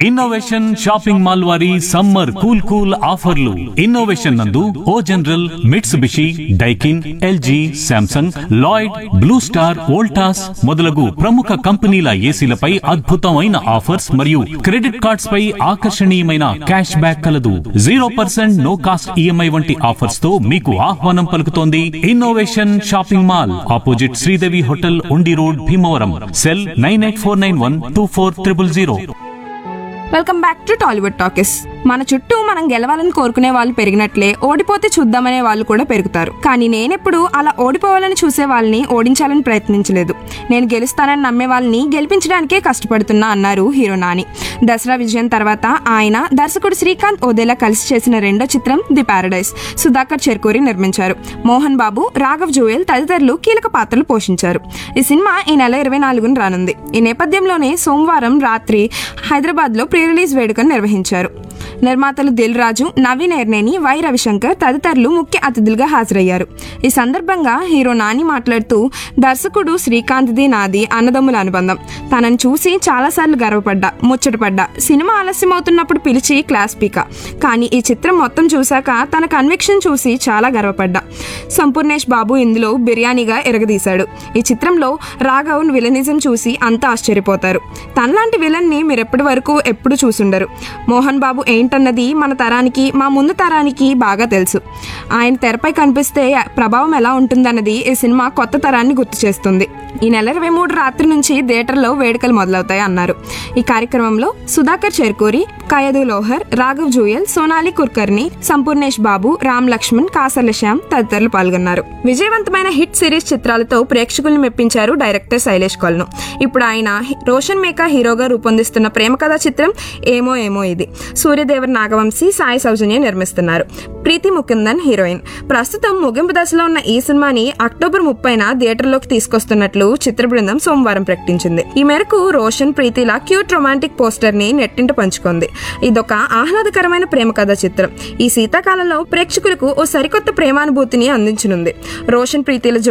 innovation shopping mall వారి summer cool cool ఆఫర్లు innovation నందు O General Mitsubishi Daikin LG Samsung Lloyd Blue Star Voltas మొదలగు ప్రముఖ కంపెనీల ఏసీలపై అద్భుతమైన ఆఫర్స్ మరియు క్రెడిట్ కార్డ్స్ పై ఆకర్షణీయమైన క్యాష్ బ్యాక్ కలదు zero percent no cost EMI వంటి ఆఫర్స్ తో మీకు ఆహ్వానం పలుకుతోంది innovation shopping mall opposite Sridevi hotel Undi road Bhimavaram cell nine eight four nine one two four triple zero welcome back to Tollywood talkies మన చుట్టూ మనం గెలవాలని కోరుకునే వాళ్ళు పెరిగినట్లే ఓడిపోతే చూద్దామనే వాళ్ళు కూడా పెరుగుతారు కానీ నేనెప్పుడు అలా ఓడిపోవాలని చూసే వాళ్ళని ఓడించాలని ప్రయత్నించలేదు నేను గెలుస్తానని నమ్మే వాళ్ళని గెలిపించడానికే కష్టపడుతున్నా అన్నారు హీరో నాని దసరా విజయం తర్వాత ఆయన దర్శకుడు శ్రీకాంత్ ఓదేలా కలిసి చేసిన రెండో చిత్రం ది పారడైస్ సుధాకర్ చెర్కూరి నిర్మించారు మోహన్ బాబు రాఘవ్ జోయల్ తదితరులు కీలక పాత్రలు పోషించారు ఈ సినిమా ఈ నెల ఇరవై నాలుగున రానుంది ఈ నేపథ్యంలోనే సోమవారం రాత్రి హైదరాబాద్ లో ప్రీ రిలీజ్ వేడుకను నిర్వహించారు నిర్మాతలు దిల్ రాజు నవీన్ ఎర్నేని వై రవిశంకర్ తదితరులు ముఖ్య అతిథులుగా హాజరయ్యారు ఈ సందర్భంగా హీరో నాని మాట్లాడుతూ దర్శకుడు శ్రీకాంత్ది నాది అన్నదమ్ముల అనుబంధం తనని చూసి చాలాసార్లు గర్వపడ్డా ముచ్చటపడ్డా సినిమా ఆలస్యమవుతున్నప్పుడు పిలిచి క్లాస్ పీక కానీ ఈ చిత్రం మొత్తం చూశాక తన కన్విక్షన్ చూసి చాలా గర్వపడ్డా సంపూర్ణేష్ బాబు ఇందులో బిర్యానీగా ఎరగదీశాడు ఈ చిత్రంలో రాఘవ్ విలనిజం చూసి అంతా ఆశ్చర్యపోతారు తనలాంటి విలన్ని మీరెప్పటి వరకు ఎప్పుడు చూసుండరు మోహన్ బాబు ఏంటన్నది మన తరానికి మా ముందు తరానికి బాగా తెలుసు ఆయన తెరపై కనిపిస్తే ప్రభావం ఎలా ఉంటుందన్నది ఈ సినిమా కొత్త తరాన్ని గుర్తు చేస్తుంది ఈ నెల ఇరవై మూడు రాత్రి నుంచి థియేటర్లో వేడుకలు మొదలవుతాయి అన్నారు ఈ కార్యక్రమంలో సుధాకర్ చెర్కూరి కయదు లోహర్ రాఘవ్ జూయల్ సోనాలి కుర్కర్ని సంపూర్ణేష్ బాబు రామ్ లక్ష్మణ్ కాసర్ల శ్యామ్ తదితరులు పాల్గొన్నారు విజయవంతమైన హిట్ సిరీస్ చిత్రాలతో ప్రేక్షకుల్ని మెప్పించారు డైరెక్టర్ శైలేష్ కొల్ను ఇప్పుడు ఆయన రోషన్ మేకా హీరోగా రూపొందిస్తున్న ప్రేమ కథా చిత్రం ఏమో ఏమో ఇది సూర్యదేవర్ నాగవంశీ సాయి సౌజన్య నిర్మిస్తున్నారు ప్రీతి ముకుందన్ హీరోయిన్ ప్రస్తుతం ముగింపు దశలో ఉన్న ఈ సినిమాని అక్టోబర్ ముప్పైన థియేటర్లోకి తీసుకొస్తున్నట్లు చిత్ర బృందం సోమవారం ప్రకటించింది ఈ మేరకు రోషన్ ప్రీతిల క్యూట్ రొమాంటిక్ పోస్టర్ ని నెట్టింట పంచుకుంది ఇదొక ఆహ్లాదకరమైన ప్రేమ కథా చిత్రం ఈ శీతాకాలంలో ప్రేక్షకులకు ఓ సరికొత్త ప్రేమానుభూతిని అందించనుంది రోషన్ ప్రీతిల